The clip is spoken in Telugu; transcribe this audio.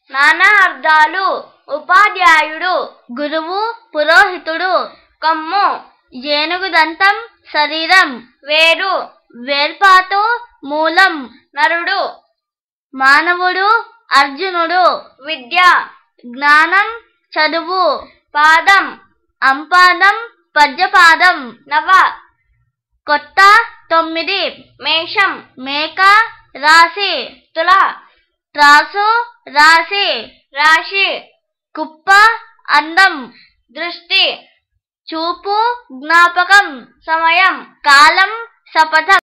నానా అర్థాలు ఉపాధ్యాయుడు గురువు పురోహితుడు కొమ్ము ఏనుగు దంతం శరీరం వేరు వేర్పాటు మూలం నరుడు మానవుడు అర్జునుడు విద్య జ్ఞానం చదువు పాదం అంపాదం పద్యపాదం నవ కొత్త తొమ్మిది మేషం మేక రాశి తుల త్రాసు రాశి రాశి కుప్ప అందం దృష్టి చూపు జ్ఞాపకం సమయం కాలం శపథం